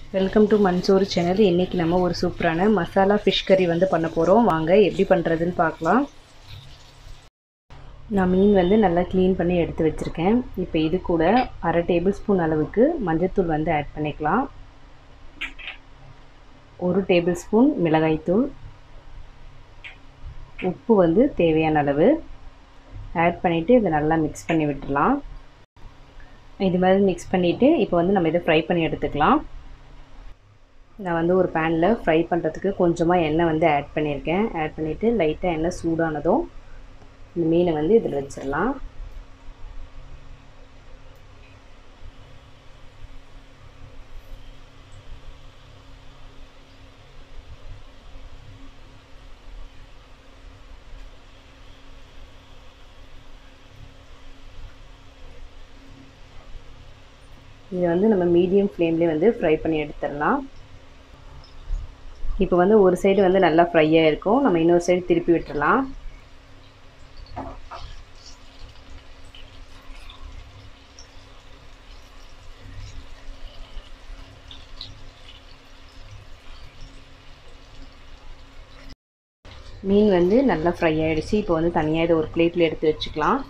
welcome to Mansoor channel இன்றைக்கி நம்ம ஒரு சூப்பரான மசாலா ஃபிஷ் கறி வந்து பண்ண போகிறோம் வாங்க எப்படி பண்ணுறதுன்னு பார்க்கலாம் நான் மீன் வந்து நல்லா க்ளீன் பண்ணி எடுத்து வச்சுருக்கேன் இப்போ இது கூட அரை டேபிள் ஸ்பூன் அளவுக்கு மஞ்சள்தூள் வந்து ஆட் பண்ணிக்கலாம் ஒரு டேபிள் ஸ்பூன் மிளகாய்த்தூள் உப்பு வந்து தேவையான அளவு ஆட் பண்ணிவிட்டு இதை நல்லா மிக்ஸ் பண்ணி விட்டுடலாம் இது மாதிரி மிக்ஸ் பண்ணிவிட்டு இப்போ வந்து நம்ம இதை ஃப்ரை பண்ணி எடுத்துக்கலாம் நான் வந்து ஒரு பேனில் ஃப்ரை பண்ணுறதுக்கு கொஞ்சமாக எண்ணெய் வந்து ஆட் பண்ணியிருக்கேன் ஆட் பண்ணிவிட்டு லைட்டாக எண்ணெய் சூடானதும் இந்த மீனை வந்து இதில் வச்சிடலாம் இதை வந்து நம்ம மீடியம் ஃப்ளேம்லேயே வந்து ஃப்ரை பண்ணி எடுத்துடலாம் இப்போ வந்து ஒரு சைடு வந்து நல்லா ஃப்ரையாக இருக்கும் நம்ம இன்னொரு சைடு திருப்பி விட்டுடலாம் மீன் வந்து நல்லா ஃப்ரை ஆகிடுச்சு இப்போ வந்து தனியாக இதை ஒரு பிளேட்டில் எடுத்து வச்சுக்கலாம்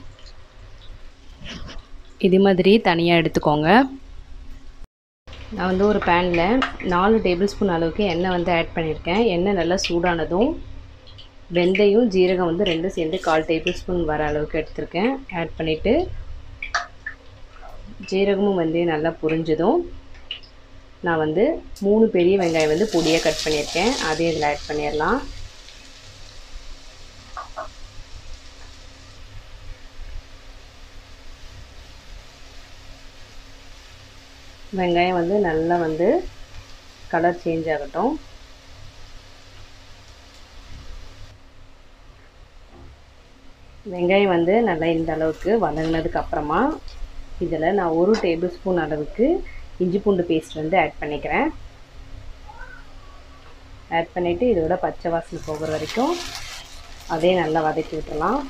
இது மாதிரி தனியாக எடுத்துக்கோங்க நான் வந்து ஒரு பேனில் நாலு டேபிள் ஸ்பூன் அளவுக்கு எண்ணெய் வந்து ஆட் பண்ணியிருக்கேன் எண்ணெய் நல்லா சூடானதும் வெந்தயம் ஜீரகம் வந்து ரெண்டும் சேர்ந்து கால் டேபிள் ஸ்பூன் வர அளவுக்கு எடுத்திருக்கேன் ஆட் பண்ணிவிட்டு ஜீரகமும் வந்து நல்லா புரிஞ்சதும் நான் வந்து மூணு பெரிய வெங்காயம் வந்து பொடியாக கட் பண்ணியிருக்கேன் அதையும் இதில் ஆட் பண்ணிடலாம் வெங்காயம் வந்து நல்லா வந்து கலர் சேஞ்ச் ஆகட்டும் வெங்காயம் வந்து நல்லா இந்த அளவுக்கு வதங்கினதுக்கு அப்புறமா இதில் நான் ஒரு டேபிள் ஸ்பூன் அளவுக்கு இஞ்சி பூண்டு பேஸ்ட் வந்து ஆட் பண்ணிக்கிறேன் ஆட் பண்ணிவிட்டு இதோட பச்சை வாசனை போகிற வரைக்கும் அதே நல்லா வதக்கி விட்டுறலாம்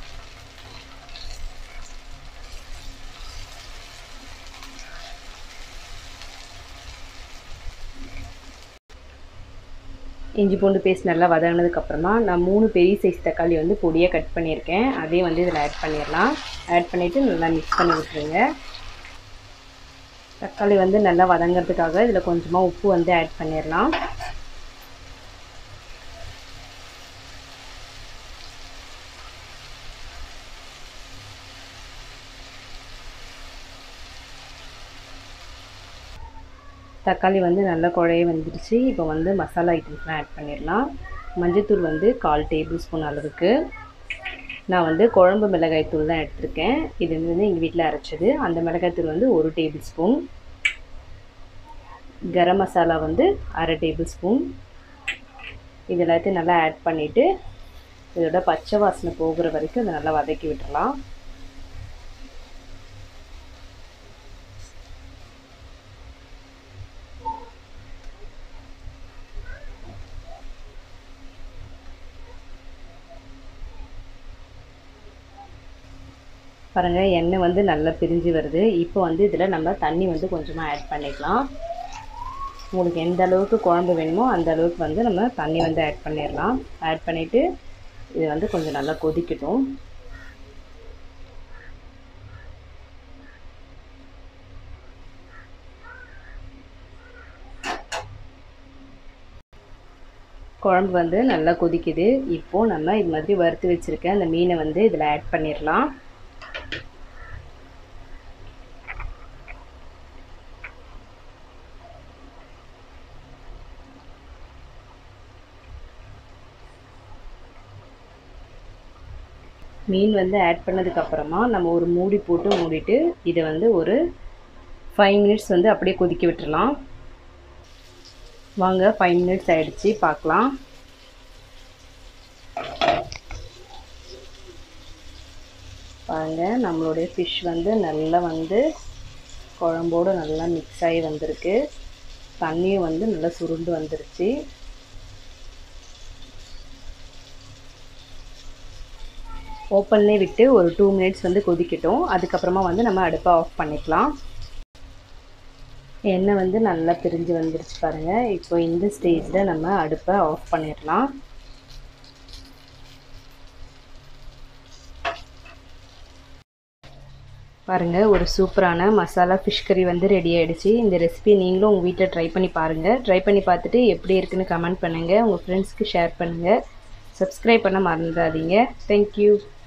இஞ்சி பூண்டு பேஸ்ட் நல்லா வதங்கினதுக்கப்புறமா நான் மூணு பெரிய சைஸ் தக்காளி வந்து பொடியாக கட் பண்ணியிருக்கேன் அதையும் வந்து இதில் ஆட் பண்ணிடலாம் ஆட் பண்ணிவிட்டு நல்லா மிக்ஸ் பண்ணி விட்டுருங்க தக்காளி வந்து நல்லா வதங்கிறதுக்காக இதில் கொஞ்சமாக உப்பு வந்து ஆட் பண்ணிடலாம் தக்காளி வந்து நல்லா குழைய வந்துடுச்சு இப்போ வந்து மசாலா ஐட்டம்ஸ்லாம் ஆட் பண்ணிடலாம் மஞ்சள்தூள் வந்து கால் டேபிள் ஸ்பூன் அளவுக்கு நான் வந்து குழம்பு மிளகாய் தூள் தான் எடுத்திருக்கேன் இது வந்து எங்கள் வீட்டில் அரைச்சது அந்த மிளகாய் தூள் வந்து ஒரு டேபிள் ஸ்பூன் கரம் மசாலா வந்து அரை டேபிள் ஸ்பூன் இது எல்லாத்தையும் நல்லா ஆட் பண்ணிவிட்டு இதோட பச்சை வாசனை போகிற வரைக்கும் அதை நல்லா வதக்கி விட்டுடலாம் பாருங்கள் எண்ணெய் வந்து நல்லா பிரிஞ்சு வருது இப்போ வந்து இதில் நம்ம தண்ணி வந்து கொஞ்சமாக ஆட் பண்ணிக்கலாம் உங்களுக்கு எந்த அளவுக்கு குழம்பு வேணுமோ அந்த அளவுக்கு வந்து நம்ம தண்ணி வந்து ஆட் பண்ணிடலாம் ஆட் பண்ணிவிட்டு இது வந்து கொஞ்சம் நல்லா கொதிக்கட்டும் குழம்பு வந்து நல்லா கொதிக்குது இப்போது நம்ம இது மாதிரி வறுத்து வச்சுருக்க அந்த மீனை வந்து இதில் ஆட் பண்ணிடலாம் மீன் வந்து ஆட் பண்ணதுக்கப்புறமா நம்ம ஒரு மூடி போட்டு மூடிட்டு இதை வந்து ஒரு ஃபைவ் மினிட்ஸ் வந்து அப்படியே கொதிக்க விட்டுடலாம் வாங்க ஃபைவ் மினிட்ஸ் ஆகிடுச்சு பார்க்கலாம் பாருங்கள் நம்மளுடைய ஃபிஷ் வந்து நல்லா வந்து குழம்போடு நல்லா மிக்ஸ் ஆகி வந்திருக்கு தண்ணியும் வந்து நல்லா சுருண்டு வந்துருச்சு ஓப்பன்லேயே விட்டு ஒரு டூ மினிட்ஸ் வந்து கொதிக்கட்டும் அதுக்கப்புறமா வந்து நம்ம அடுப்பை ஆஃப் பண்ணிக்கலாம் எண்ணெய் வந்து நல்லா பிரிஞ்சு வந்துருச்சு பாருங்கள் இப்போ இந்த ஸ்டேஜில் நம்ம அடுப்பை ஆஃப் பண்ணிடலாம் பாருங்கள் ஒரு சூப்பரான மசாலா ஃபிஷ் கறி வந்து ரெடி ஆகிடுச்சு இந்த ரெசிபி நீங்களும் உங்கள் வீட்டில் ட்ரை பண்ணி பாருங்கள் ட்ரை பண்ணி பார்த்துட்டு எப்படி இருக்குன்னு கமெண்ட் பண்ணுங்கள் உங்கள் ஃப்ரெண்ட்ஸ்க்கு ஷேர் பண்ணுங்கள் சப்ஸ்கிரைப் பண்ண மறந்துடாதீங்க தேங்க்யூ